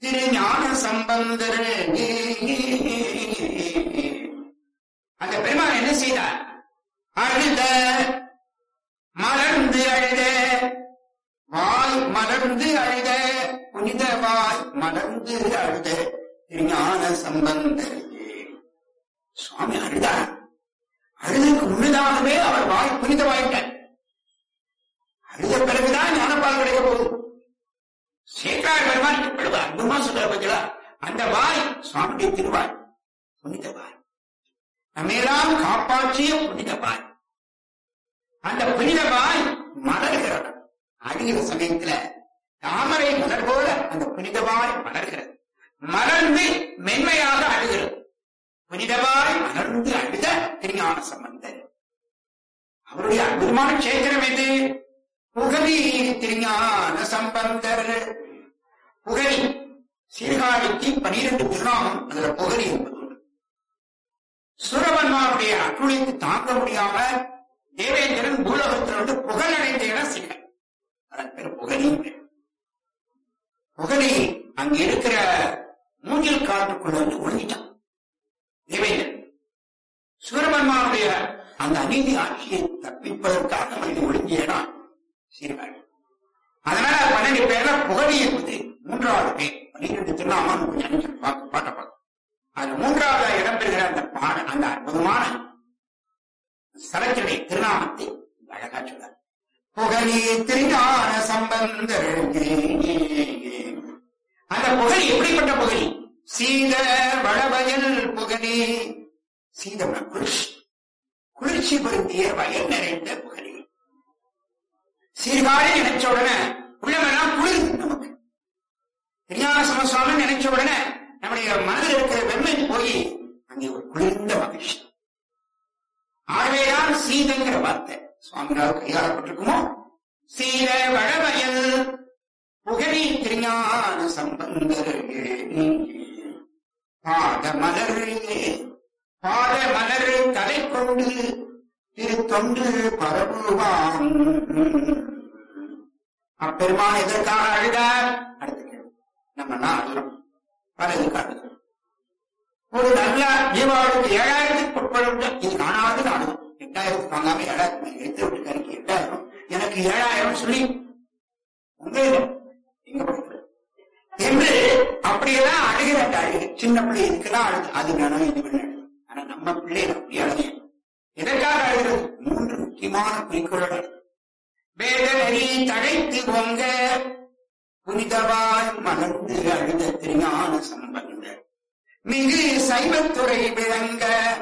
திருஞான சம்பந்தர் அந்த பெருமான் என்ன செய்தார் அழுத மலர்ந்து அழுத வாய் மலர்ந்து அழுத புனித வாய் மலர்ந்து அழுத திருஞான சம்பந்தர் சுவாமி அழுதார் அழுதுக்கு முன்னதாகவே அவர் வாய் புனிதமாயிட்டார் அழுத பிறகுதான் ஞானப்பால் கிடைக்க போகுது சேக்கார் பெருமான் இவ்வளவு அற்புதமா சொல்ற பத்தியா அந்த வாய் சுவாமியுடைய திருவாய் புனித வாய் நம்மையெல்லாம் காப்பாற்றிய புனித வாய் அந்த புனித வாய் மலர்கிறது அழுகிற சமயத்துல தாமரை மலர் போல அந்த புனித வாய் மலர்கிறது மலர்ந்து மென்மையாக அழுகிறது புனிதவாய் மலர்ந்து அழுத திருஞான சம்பந்தர் அவருடைய அற்புதமான சேத்திரம் எது புகழி திருஞான சம்பந்தர் புகழி சீர்காழிக்கு பனிரெண்டு திருநாமம் அதுல புகழி என்பது உண்டு. சூரபன்மாருடைய அட்டுழைத்து தாங்க முடியாம தேவேந்திரன் பூலோகத்தில் வந்து புகழடைந்த இடம் சிகை அதன் பேர் புகழி புகழி அங்க இருக்கிற மூங்கில் காட்டுக்குள்ள வந்து ஒழுங்கிட்டான் தேவேந்திரன் சூரபன்மாவுடைய அந்த அநீதி ஆட்சியை தப்பிப்பதற்காக வந்து ஒழுங்கிய இடம் சீர்காழி அதனால பன்னெண்டு பேர்ல புகழி என்பது மூன்றாவது பேர் பன்னிரெண்டு திருநாமம் கொஞ்சம் நினைச்சு பார்க்க பாட்ட பார்க்க அதுல மூன்றாவது இடம்பெறுகிற அந்த பாட அந்த அற்புதமான சரக்கினை திருநாமத்தை அழகா சொல்றார் புகழி திருஞான சம்பந்தர் அந்த புகழி எப்படிப்பட்ட புகழி சீத வளவயல் புகழி சீதம்னா குளிர்ச்சி குளிர்ச்சி பொருந்திய வயல் நிறைந்த புகழி சீர்காழி நினைச்ச உடனே உள்ளமெல்லாம் குளிர் நமக்கு திருஞான சமசுவாமி நினைச்ச உடனே நம்முடைய மனதில் இருக்கிற வெம்மை போய் அங்கே ஒரு குளிர்ந்த மகிழ்ச்சி ஆகவேதான் சீதங்கிற வார்த்தை சுவாமிநாதர் கையாளப்பட்டிருக்குமோ சீர வளவயல் புகழி திருஞான சம்பந்தர் பாத மலர் பாத மலர் தலை கொண்டு திருத்தொண்டு பரவுவாம் அப்பெருமான் எதற்காக அழுதார் அடுத்த கேள்வி நம்ம நான் அழுகிறோம் பல எதுக்காக ஒரு நல்ல தீபாவளிக்கு ஏழாயிரத்துக்கு உட்பட இது காணாது நாடுவோம் எட்டாயிரத்துக்கு வாங்காம ஏழாயிரத்து எடுத்து விட்டுக்காரு எட்டாயிரம் எனக்கு ஏழாயிரம் சொல்லி உங்க எங்க படிக்கிறது என்று அப்படியெல்லாம் அழுகிற அந்த அழுகு சின்ன பிள்ளை இதுக்கெல்லாம் அழுது அது வேணும் இது வேணும் ஆனா நம்ம பிள்ளைகள் அப்படி அழுகு எதற்காக அழுகிறது மூன்று முக்கியமான குறிக்கோள்கள் வேத நெறி தழைத்து பொங்க புனிதவாய் மலர்ந்து அழுத திருஞான சம்பந்தர் மிகு சைவத்துறை விளங்க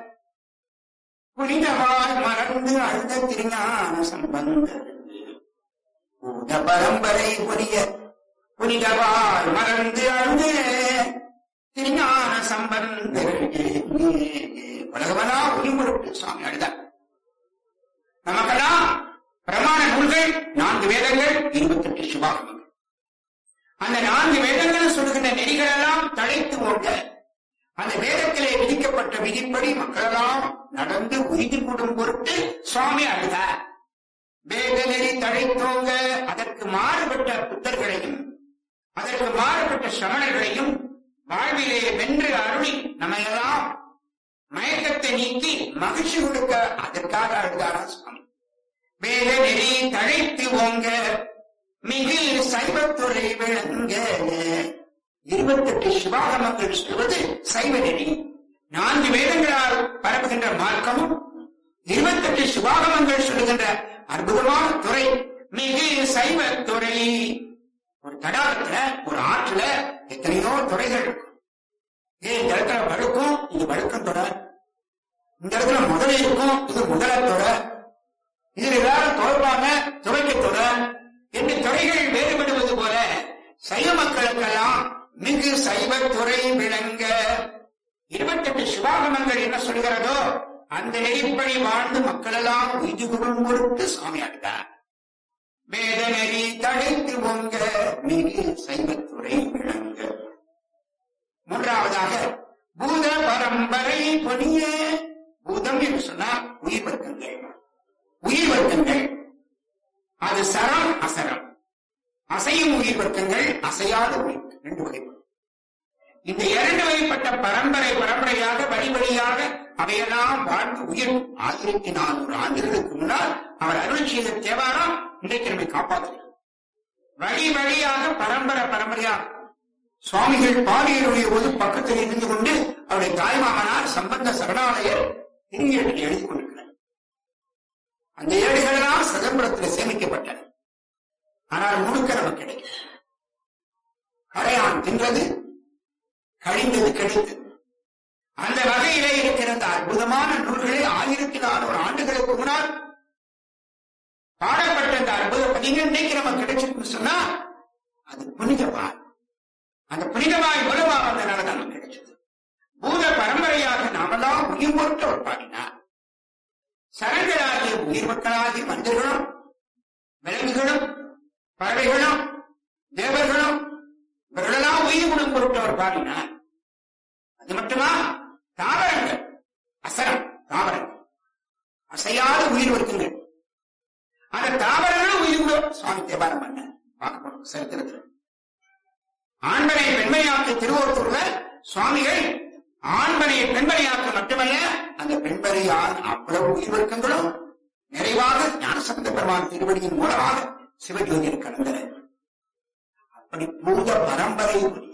புனிதவாய் மலர்ந்து அழுத திருஞான சம்பந்தர் பூத பரம்பரை புரிய புனிதவாய் மலர்ந்து அழுத திருஞான சம்பந்தர் உலகமனா உரிமுறுட்டு சுவாமி அழுதார் நமக்கெல்லாம் பிரமாண நூல்கள் நான்கு வேதங்கள் இருபத்தெட்டு சிவாகமங்கள் அந்த நான்கு வேதங்கள் சொல்லுகின்ற நெறிகள் எல்லாம் தழைத்து ஓட்ட அந்த வேதத்திலே விதிக்கப்பட்ட விதிப்படி மக்களெல்லாம் நடந்து உயிர் கூடும் பொருட்டு சுவாமி அழுதார் வேத நெறி தழைத்தோங்க அதற்கு மாறுபட்ட புத்தர்களையும் அதற்கு மாறுபட்ட சமணர்களையும் வாழ்விலே வென்று அருளி நம்மையெல்லாம் மயக்கத்தை நீக்கி மகிழ்ச்சி கொடுக்க அதற்காக அழுதாரா சுவாமி வேத நெறி தழைத்து ஓங்க மிகு சைவத்துறை விளங்க இருபத்தெட்டு சிவாகமங்கள் சொல்வது சைவ நெறி நான்கு வேதங்களால் பரப்புகின்ற மார்க்கமும் இருபத்தெட்டு சிவாகமங்கள் சொல்லுகின்ற அற்புதமான துறை மிகு சைவ துறை ஒரு தடாகத்துல ஒரு ஆற்றுல எத்தனையோ துறைகள் இருக்கும் ஏன் இந்த இடத்துல வழுக்கும் இது வழுக்கம் தொட இந்த இடத்துல முதல் இருக்கும் இது முதல தொட இதில் எல்லாரும் துவைப்பாங்க துவைக்க தொட என்று துறைகள் வேறுபடுவது போல சைவ மக்களுக்கெல்லாம் மிகு சைவ துறை விளங்க இருபத்தெட்டு சிவாகமங்கள் என்ன சொல்கிறதோ அந்த நெறிப்படி வாழ்ந்து மக்களெல்லாம் உய்து கொள்ளும் பொருட்டு சுவாமி ஆடுகிறார் வேத நெறி தழைத்து பொங்க மிகு சைவத்துறை விளங்க மூன்றாவதாக பூத பரம்பரை பொடிய பூதம் என்று சொன்னால் உயிர் வர்க்கங்கள் உயிர் வர்க்கங்கள் அது சரம் அசரம் அசையும் உயிர் வர்க்கங்கள் அசையாத உயிர் ரெண்டு வகைப்படும் இந்த இரண்டு வகைப்பட்ட பரம்பரை பரம்பரையாக வழி வழியாக அவையெல்லாம் வாழ்ந்து உயிர் ஆயிரத்தி நானூறு ஆண்டுகளுக்கு முன்னால் அவர் அருள் செய்த தேவாரம் இன்றைக்கு நம்மை காப்பாற்றுகிறது வழி வழியாக பரம்பரை பரம்பரையாக சுவாமிகள் பாலியலுடைய போது பக்கத்தில் இருந்து கொண்டு அவருடைய தாய்மாமனார் சம்பந்த சரணாலயர் திருவியற்றில் எழுதி கொண்டிருக்கிறார் அந்த ஏடுகளெல்லாம் சிதம்பரத்தில் சேமிக்கப்பட்டன ஆனால் முழுக்க நமக்கு கிடைக்கும் கரையான் தின்றது கழிந்தது கிடைத்தது அந்த வகையிலே இருக்கிற அந்த அற்புதமான நூல்களை ஆயிரத்தி நானூறு ஆண்டுகளுக்கு முன்னால் பாடப்பட்ட அந்த அற்புத பதிகள் இன்னைக்கு நமக்கு கிடைச்சிருக்குன்னு சொன்னா அது புனிதவாய் அந்த புனிதவாய் மூலமாக வந்தனால தான் நமக்கு கிடைச்சது பூத பரம்பரையாக நாமெல்லாம் உயிர் பொறுத்த ஒரு பாடினார் சரங்களாகிய உயிர் மக்களாகிய மனிதர்களும் விலங்குகளும் பறவைகளும் தேவர்களும் இவர்களெல்லாம் உயிர் குணம் பொருட்டவர் பாடினார் அது மட்டுமா தாவரங்கள் அசரம் தாவரங்கள் அசையாத உயிர் வர்க்கங்கள் அந்த தாவரங்களும் உயிர் கூட சுவாமி தேவாரம் பண்ண பார்க்கப்படும் சரித்திரத்தில் ஆண்மனை பெண்மையாக்க திருவோத்தூர்ல சுவாமிகள் ஆண்மனை பெண்மனையாக்க மட்டுமல்ல அந்த பெண்மனையால் அவ்வளவு உயிர் வர்க்கங்களும் நிறைவாக ஞானசம்பந்த பெருமான் திருவடியின் மூலமாக சிவஜோதியில் கலந்தனர் அப்படி பூத பரம்பரை உரிய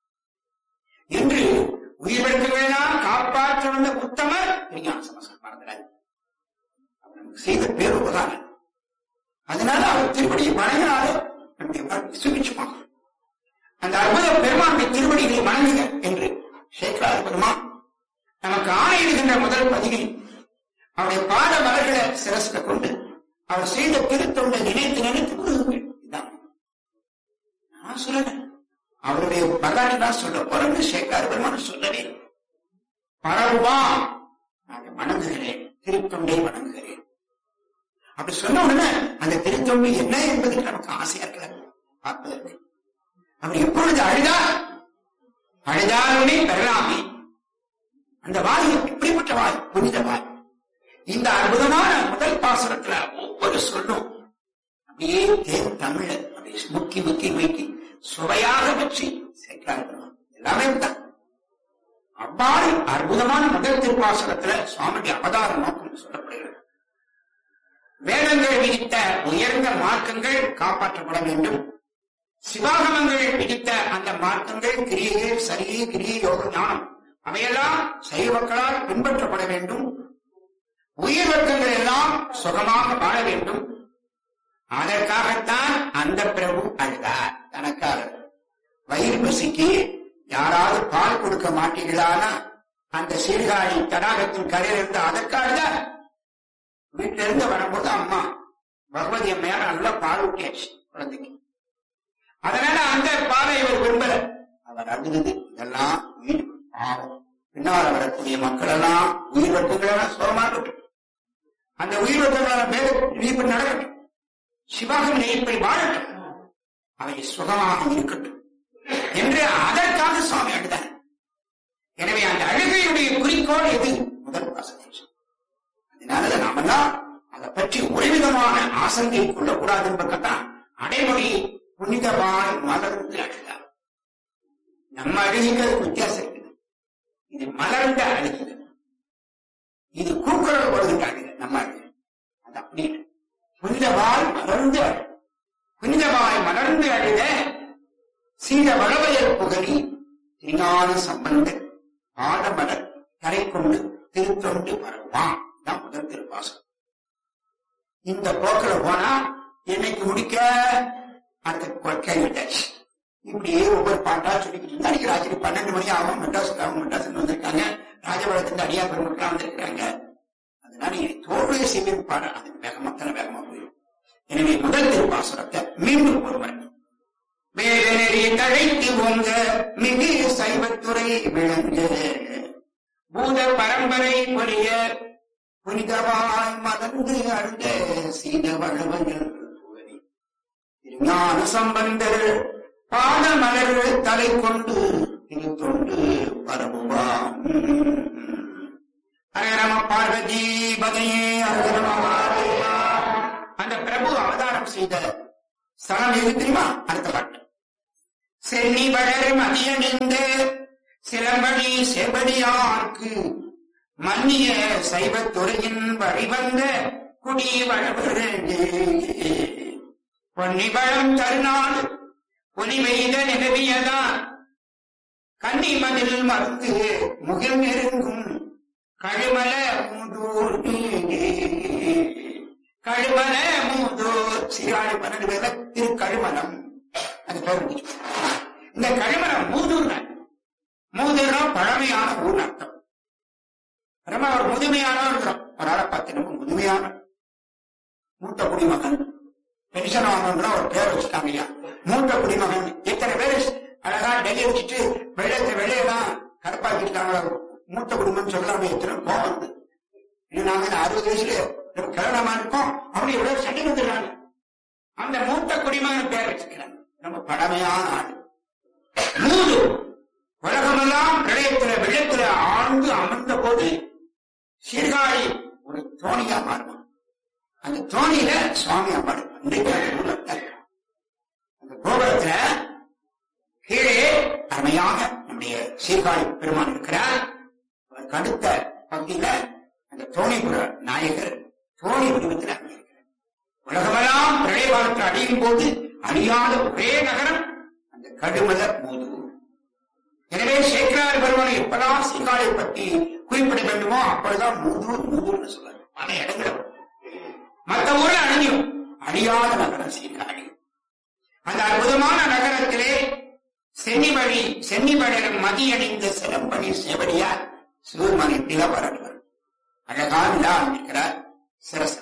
என்று உயிரிழந்தவர்களெல்லாம் காப்பாற்ற வந்த உத்தமர் விஞ்ஞான சமஸ்கர் மறந்துடாது அவர் நமக்கு செய்த பேருபகாரம் அதனால அவர் திருவடியை வணங்கினாலே நம்முடைய வாழ்க்கை சுபிச்சுப்பாங்க அந்த அற்புத பெருமானுடைய திருவடிகளை வணங்குக என்று சேக்கராத பெருமான் நமக்கு ஆணையிடுகின்ற முதல் பதிவில் அவருடைய பாத மலர்களை சிரசில கொண்டு அவர் செய்த திருத்தொண்டை நினைத்து நினைத்து முருகுங்கள் இதான் நான் சொல்லல அவருடைய வரலாறு தான் சொல்ல பிறகு சேக்கார பெருமான சொல்லவே இல்லை. பரவுவா நான் வணங்குகிறேன் திருத்தொண்டை வணங்குகிறேன் அப்படி சொன்ன உடனே அந்த திருத்தொண்டு என்ன என்பதற்கு நமக்கு ஆசையா இருக்கிறார் பார்ப்பதற்கு அவர் எப்பொழுது அழுதார் அழுதாலுமே பெறலாமே அந்த வாய் எப்படிப்பட்ட வாய் புனித வாய் இந்த அற்புதமான முதல் பாசனத்துல ஒவ்வொரு சொல்லும் அப்படியே தேன் தமிழ அப்படியே முக்கி முக்கி முக்கி சுவையாக வச்சு சேர்க்கிறாங்க எல்லாமே தான் அவ்வாறு அற்புதமான முதல் திருப்பாசனத்துல சுவாமியுடைய அவதார நோக்கம் சொல்லப்படுகிறது வேதங்கள் விதித்த உயர்ந்த மார்க்கங்கள் காப்பாற்றப்பட வேண்டும் சிவாகமங்கள் விதித்த அந்த மார்க்கங்கள் கிரியை சரியை கிரியை யோக ஞானம் அவையெல்லாம் சைவக்களால் பின்பற்றப்பட வேண்டும் உயிர் வர்க்கங்கள் எல்லாம் சுகமாக வாழ வேண்டும் அதற்காகத்தான் அந்த பிரபு அழுதார் தனக்காக வயிறு பசிக்கு யாராவது பால் கொடுக்க மாட்டீங்களானா அந்த சீர்காழி தடாகத்தின் கரையில் இருந்து அதற்காக வீட்டில இருந்து வரும்போது அம்மா பகவதி அம்மையார் நல்லா பால் ஊட்டியாச்சு குழந்தைக்கு அதனால அந்த பாலை இவர் விரும்பல அவர் அழுது இதெல்லாம் உயிர் பாவம் பின்னால வரக்கூடிய மக்கள் எல்லாம் உயிர் வட்டங்களெல்லாம் சுகமாகட்டும் அந்த உயிர் வட்டங்களான மேல நீப்பு நடக்கட்டும் சிவாகம் நீப்பை வாழட்டும் அவை சுகமாக இருக்கட்டும் என்று அதற்காக சுவாமி அழுதார் எனவே அந்த அழுகையுடைய குறிக்கோள் எது முதல் வாசனை அதனால நாமெல்லாம் அதை பற்றி ஒருவிதமான ஆசங்கை கொள்ளக்கூடாது என்பதற்கான் அடைமொழி புனிதமாய் மலர்ந்து அழுதார் நம்ம அழுகைக்கு வித்தியாசம் இருக்குது இது மலர்ந்த அழுகுது இது கூக்குரல் வருகின்ற அழுகு நம்ம அழுகு அது அப்படி இல்லை. புனிதமாய் மலர்ந்து அழு புனிதமாய் மலர்ந்து அழுத சீத வளவையர் புகழி திருஞான சம்பந்தன் பாதமலர் கரை கொண்டு திருத்தொண்டு வருவான் தான் முதல் திருவாசகம் இந்த போக்கில போனா என்னைக்கு முடிக்க அடுத்த கேள்விட்டாச்சு இப்படியே ஒவ்வொரு பாட்டா சொல்லிக்கிட்டு இருந்தா அன்னைக்கு ராத்திரி பன்னெண்டு மணி ஆகும் மெட்ராஸ் அவங்க மெட்ராஸ் வந்திருக்காங்க ராஜபாளையத்துல அடியா பெருமக்களா வந்திருக்காங்க அதனால இனி தோல்விய செய்வது பாட அது வேகமா தர வேகமா போயிடும் எனவே முதல் திருப்பாசுரத்தை மீண்டும் ஒருவர் வேதனெறி தழைத்து ஓங்க மிகு சைவத்துறை விளங்க பூத பரம்பரை பொரிய புனிதவாய் மலர்ந்து அழுத சீத வளவர்கள் புகழி திருஞான சம்பந்தர் பாத மலர் தலை கொண்டு திருத்தொண்டு பரவுவாம் ஹரஹரம பார்வதி பதையே ஹரஹரம பார்வதியா. அந்த பிரபு அவதாரம் செய்த ஸ்தலம் எது தெரியுமா அடுத்த பாட்டு சென்னி வளர் மதியணிந்து சிலம்படி செபடியார்க்கு மன்னிய சைவத்துறையின் வழிவந்த குடி வளவரே பொன்னிபழம் தருநாள் பொலிவெய்த நிலவியதான் கன்னிமதில் மருந்து முகில் நெருங்கும் கழுமல மூதூர் கழுமல மூதூர் சீராடு பன்னெண்டு பேர்ல திரு கழுமலம் அது பேர் வந்துச்சு. இந்த கழுமலம் மூதூர் மூதூர்னா பழமையான ஊர் அர்த்தம் ரொம்ப ஒரு முதுமையானவர் இருக்கிறோம் ஒரு ஆளை பார்த்து ரொம்ப முதுமையான மூத்த குடிமகன் பென்ஷன் வாங்கணும்னா ஒரு பேர் வச்சுட்டாங்க ஐயா மூத்த குடிமகன் இத்தனை பேர் அழகா டெல்லி வச்சுட்டு வெள்ளத்தை வெள்ளையெல்லாம் கருப்பாக்கிட்டாங்க மூத்த குடும்பம் சொல்லாம எத்தனை கோபம் வருது. இன்னும் நாங்க இந்த அறுபது வயசுல ரொம்ப கிழனமா இருக்கோம் அப்படி எவ்வளவு சண்டை வந்துடுறாங்க அந்த மூத்த குடிமகன் பேர் வச்சுக்கிறாங்க ரொம்ப பழமையான ஆள் மூது உலகமெல்லாம் பிரளயத்துல வெள்ளத்துல ஆழ்ந்து அமர்ந்த போது சீர்காழி ஒரு தோணியா மாறுவான் அந்த தோணியில சுவாமி அம்பாடு இன்றைக்கு அந்த ஊர்ல இருக்காரு. அந்த கோபுரத்துல கீழே அருமையாக நம்முடைய சீர்காழி பெருமான் இருக்கிறார் அவருக்கு அடுத்த பகுதியில அந்த தோணிபுர நாயகர் தோணி வடிவத்தில் இருக்கிறார் உலகமெல்லாம் பிரளய காலத்தில் அழியும் போது அழியாத ஒரே நகரம் அந்த கடுமல மூதூர் எனவே சேக்கரார் பெருமானை எப்பதான் சீர்காழி பற்றி குறிப்பிட வேண்டுமோ அப்பொழுதுதான் மூதூர் மூதூர்னு சொல்றாரு பல இடங்கள் மற்ற ஊர்ல அழியும் அழியாத நகரம் சீர்காழி அந்த அற்புதமான நகரத்திலே சென்னிமணி சென்னிமணரும் மதியணிந்த சிலம்பணி செவடியார் சிவமணி நிலவரவர் அழகாக விழா இருக்கிறார் சிரஸ்ல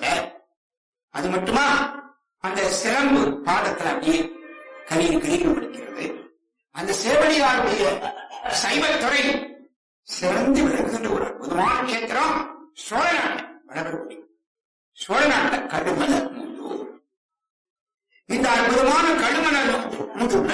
அது மட்டுமா அந்த சிலம்பு பாதத்தில் அப்படியே கலீர் கலீர் முடிக்கிறது அந்த சேவடியாருடைய சைவத்துறை சிறந்து விளங்குகின்ற ஒரு அற்புதமான கேத்திரம் சோழநாடு வளரக்கூடிய சோழநாட்டுல கடுமல மூதூர் இந்த அற்புதமான கடுமல மூதூர்ல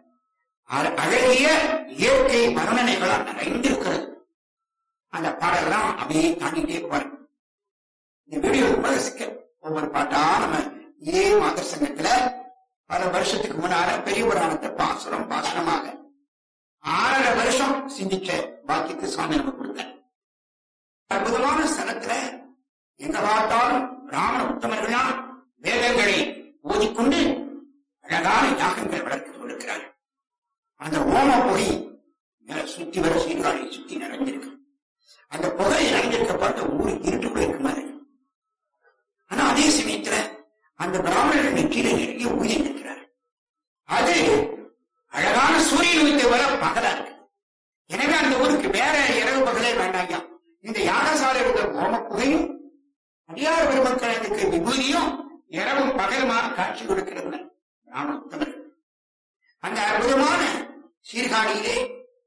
அ- அழகிய இயற்கை வர்ணனைகளால் நிறைந்திருக்கிறது அந்த பாடலாம் அப்படியே தாண்டிட்டே போறேன் இந்த வீடியோ ரொம்ப ரசிக்க ஒவ்வொரு பாட்டா நம்ம ஏ மாதர் சங்கத்துல பல வருஷத்துக்கு முன்னால பெரிய புராணத்தை பாசுரம் பாசுரமாக ஆறரை வருஷம் சிந்திச்ச பாக்கியத்தை சுவாமி நமக்கு கொடுத்தார் அற்புதமான ஸ்தலத்துல எங்க பார்த்தாலும் பிராமண உத்தமர்களால் வேதங்களை ஓதிக்கொண்டு அழகான யாகங்கள் வளர்த்து கொடுக்கிறார்கள் அந்த ஓம புகை மேல சுத்தி வர சீர்காழியை சுத்தி நிறைஞ்சிருக்கு அந்த புகை நிறைஞ்சிருக்கப்பட்ட ஊர் இருட்டுக்குள்ள இருக்கு மாதிரி ஆனா அதே சமயத்துல அந்த பிராமணர்கள் நெற்றியில நிறைய ஊதி இருக்கிறார் அது அழகான சூரியன் உயிர்த்து வர பகலா இருக்கு எனவே அந்த ஊருக்கு வேற இரவு பகலே வேண்டாங்க இந்த யாகசாலை இருந்த ஓம புகையும் அடியார பெருமக்களுக்கு விபூதியும் இரவும் பகலுமாக காட்சி கொடுக்கிறது பிராமண உத்தமர்கள் அந்த அற்புதமான சீர்காழியிலே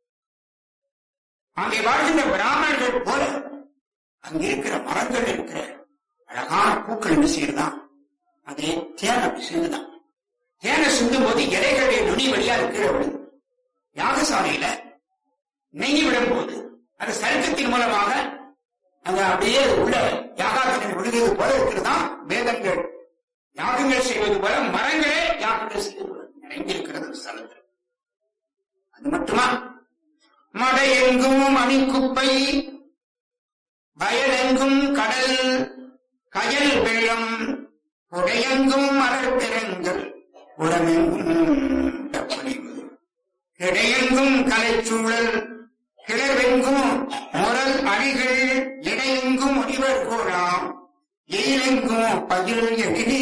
அங்கே வாழ்கின்ற பிராமணர்கள் போல அங்கே இருக்கிற மரங்கள் இருக்கிற அழகான பூக்கள் என்ன செய்யறதான் அதே தேன் அப்படி சிந்துதான் தேனை சிந்தும் போது இலைகளுடைய நுனி வழியா கீழே விழுது யாகசாலையில நெய் விடும் போது அது சருக்கத்தின் மூலமாக அங்க அப்படியே உள்ள யாகாத்தினர் விழுகிறது போல இருக்கிறதுதான் வேதங்கள் யாகங்கள் செய்வது போல மரங்களே யாகங்கள் செய்வது போல நிறைந்திருக்கிறது அந்த ஸ்தலத்தில் அது மட்டுமா மடையெங்கும் மணிக்குப்பை வயலெங்கும் கடல் கயல் வெள்ளம் புடையெங்கும் மலர் பெருங்கள் உடமெங்கும் தப்பொழிவு இடையெங்கும் கலைச்சூழல் கிளவெங்கும் முரல் அடிகள் இடையெங்கும் முனிவர் கூறாம் எயிலெங்கும் பகில் எழிலே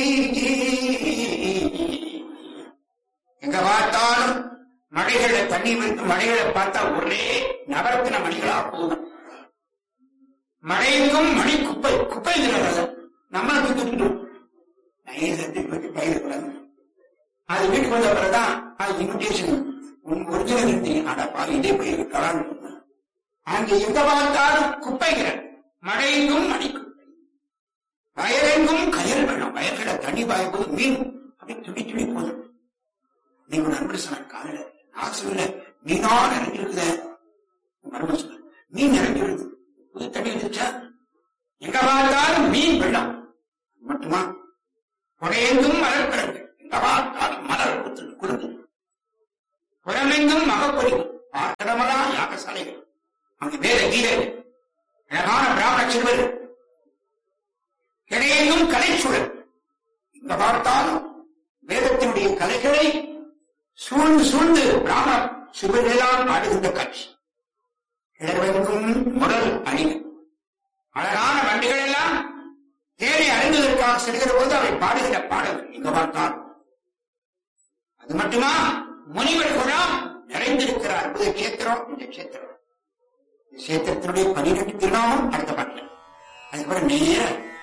எங்க பார்த்தாலும் மழைகளை தண்ணி வந்து மழைகளை பார்த்தா ஒரே நவரத்தின மணிகளா போகும் மழைக்கும் மணி குப்பை குப்பை இருக்கிறது நம்மளை தூக்கிட்டு நைசத்தை பற்றி பயிரக்கூடாது அது வீட்டுக்கு வந்த பிறகுதான் அது இன்விடேஷன் உன் ஒரிஜினல் இருந்தீங்க அடப்பா இதே பயிர் கலான்னு அங்க எங்க பார்த்தாலும் குப்பைகள் மழையெங்கும் மணி குப்பை வயலெங்கும் கயல் வெள்ளம் வயல்களை தண்ணி பாய்ப்போது மீன் அப்படி துடி துடி போதும் நீங்க நண்பர் சொன்ன காலையில நான் சொல்லல மீனா நிறைஞ்சிருக்குத மரும சொன்ன மீன் நிறைஞ்சிருக்கு புது தண்ணி வந்துச்சா எங்க பார்த்தாலும் மீன் வெள்ளம் மட்டுமா புடையெங்கும் மலர் பிறகு எங்க பார்த்தாலும் மலர் குத்து குறுங்கு புறமெங்கும் மகப்பொழிவு கட்டடமெல்லாம் யாகசாலைகள் அங்கு வேத கீதர் அழகான பிராமண சிறுவர் இடையெங்கும் கலைச்சூழல் இங்க பார்த்தாலும் வேதத்தினுடைய கலைகளை சூழ்ந்து சூழ்ந்து பிராமண சிறுவர்களெல்லாம் ஆடுகின்ற காட்சி இளவெங்கும் முடல் அணிகள் அழகான வண்டிகள் எல்லாம் தேனை அறிந்ததற்காக செல்கிற போது அவை பாடுகிற பாடல் இங்க பார்த்தால் அது மட்டுமா முனிவர்களாம் நிறைந்திருக்கிற அற்புத கஷேத்திரம் இந்த கஷேத்திரம் இந்த கஷேத்திரத்தினுடைய பனிரெண்டு திருநாமம் அடுத்த பாட்டில் அதுக்கப்புறம் நேர